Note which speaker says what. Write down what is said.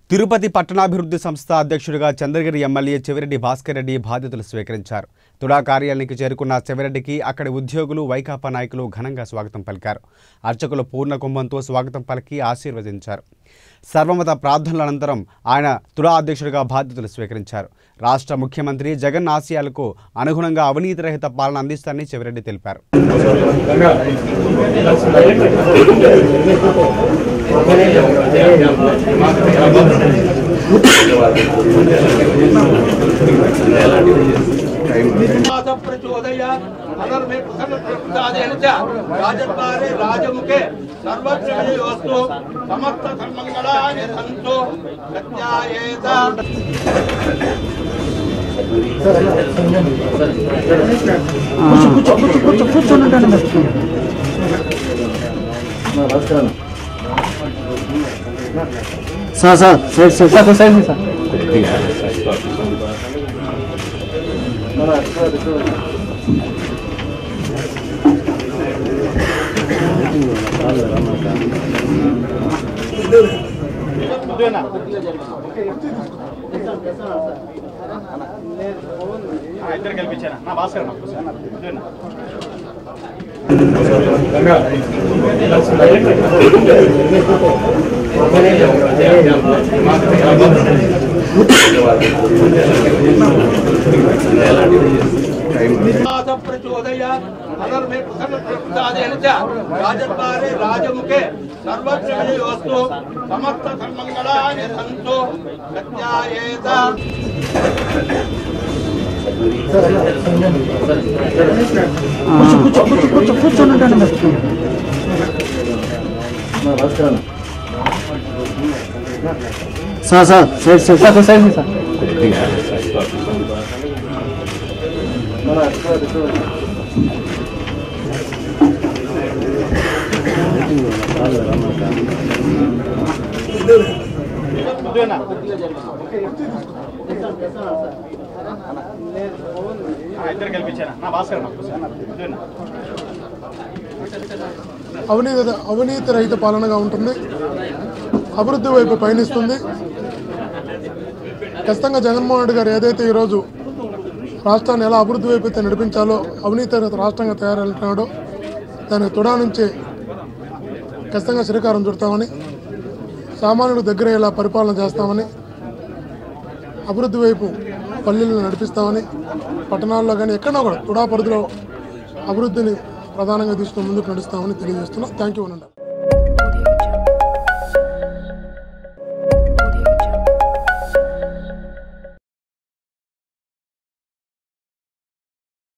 Speaker 1: తిరుపతి పట్టణాభివృద్ధి సంస్థ అధ్యక్షుడిగా చంద్రగిరి ఎమ్మెల్యే చెవిరెడ్డి భాస్కర్ రెడ్డి బాధ్యతలు స్వీకరించారు తుడా కార్యాలయానికి చేరుకున్న చెవిరెడ్డికి అక్కడి ఉద్యోగులు వైకాపా నాయకులు ఘనంగా స్వాగతం పలికారు అర్చకులు పూర్ణ కుంభంతో స్వాగతం పలికి ఆశీర్వదించారు సర్వమత ప్రార్థనల అనంతరం ఆయన తుడా అధ్యక్షుడిగా బాధ్యతలు స్వీకరించారు రాష్ట్ర ముఖ్యమంత్రి జగన్ ఆశయాలకు అనుగుణంగా అవినీతి రహిత పాలన అందిస్తారని చెవిరెడ్డి తెలిపారు
Speaker 2: मास प्रचोदय अनर्मे प्रसन्नप्रदादेन च राजद्वारे राजमुखे सर्वत्र विजयोस्तु समस्त सन्मङ्गलानि सन्तु प्रत्यायेत
Speaker 3: sir sir side side sir side sir
Speaker 2: मास प्रचोदय अनर्मे प्रसन्नप्रदादेन च राजद्वारे राजमुखे सर्वत्र विजयोस्तु समस्त सन्मङ्गलानि सन्तु प्रत्यायेत
Speaker 3: కూర్చో కూర్చో కూర్చో కూర్చొని ఉంటాను sir sir side side sir side sir
Speaker 4: అవినీతి అవినీతి రహిత పాలనగా ఉంటుంది అభివృద్ధి వైపు పయనిస్తుంది ఖచ్చితంగా జగన్మోహన్ రెడ్డి గారు ఏదైతే ఈరోజు రాష్ట్రాన్ని ఎలా అభివృద్ధి వైపు అయితే నడిపించాలో అవినీతి రహిత రాష్ట్రంగా తయారవుతున్నాడో దానికి తుడా నుంచి ఖచ్చితంగా శ్రీకారం చుడతామని సామాన్యులకు దగ్గర ఇలా పరిపాలన చేస్తామని అభివృద్ధి వైపు పల్లెలను నడిపిస్తామని పట్టణాల్లో కానీ ఎక్కడో కూడా తుడా పరిధిలో అభివృద్ధిని ప్రధానంగా తీసుకుని ముందుకు నడుస్తామని తెలియజేస్తున్నాం థ్యాంక్ యూ అనండి